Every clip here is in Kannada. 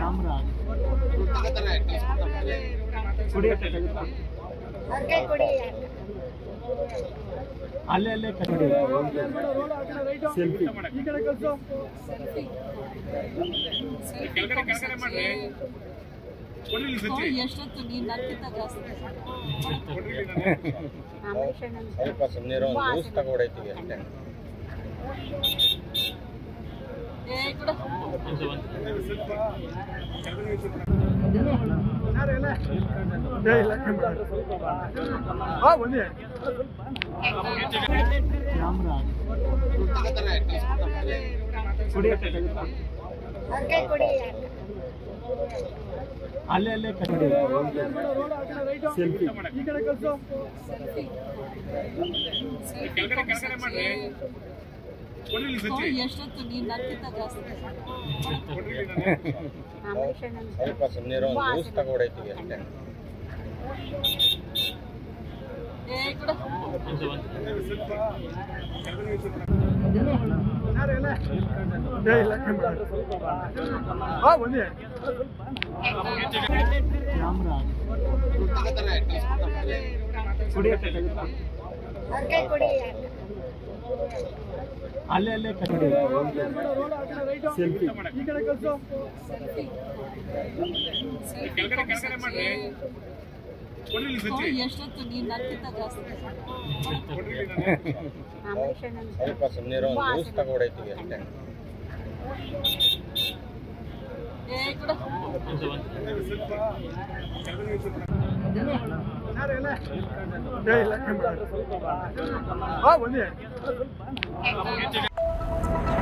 ಕ್ಯಾಮ್ರಾ ಅಲ್ಲೇ ಅಲ್ಲೇ ಕಟ್ಟಿ ಸೆಲ್ಫಿ ಎಷ್ಟೊತ್ತು ನೀನ್ ನಕ್ಕಿಂತ ಜಾಸ್ತಿ ಸ್ವಲ್ಪ ಸುಮ್ಮನೆ ಒಂದು ಜ್ಯೂಸ್ ತಗೊಡೈತಿವಿ ಅಷ್ಟೇ ಏ ಕೂಡ ಕ್ಯಾಮ್ರಾ ಅಲ್ಲೇ ಅಲ್ಲೇ ಕಟ್ಟಿ ಸೆಲ್ಫಿ ಎಷ್ಟೊತ್ತು ನೀನ್ ನಕ್ಕಿಂತ ಜಾಸ್ತಿ ಸ್ವಲ್ಪ ಸುಮ್ಮನೆ ಒಂದು ಜ್ಯೂಸ್ ತಗೊಡೈತಿವಿ ಅಷ್ಟೇ ಏ ಕೂಡ ಕ್ಯಾಮ್ರಾ ಅಲ್ಲೇ ಅಲ್ಲೇ ಕಟ್ಟಿ ಸೆಲ್ಫಿ ಎಷ್ಟೊತ್ತು ನೀನ್ ನಕ್ಕಿಂತ ಜಾಸ್ತಿ ಸ್ವಲ್ಪ ಸುಮ್ಮನೆ ಒಂದು ಜ್ಯೂಸ್ ತಗೊಡೈತಿವಿ ಅಷ್ಟೇ ಏ ಕೂಡ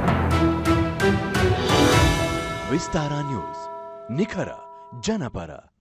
ವಿಸ್ತಾರ ನ್ಯೂಸ್ ನಿಖರ ಜನಪರ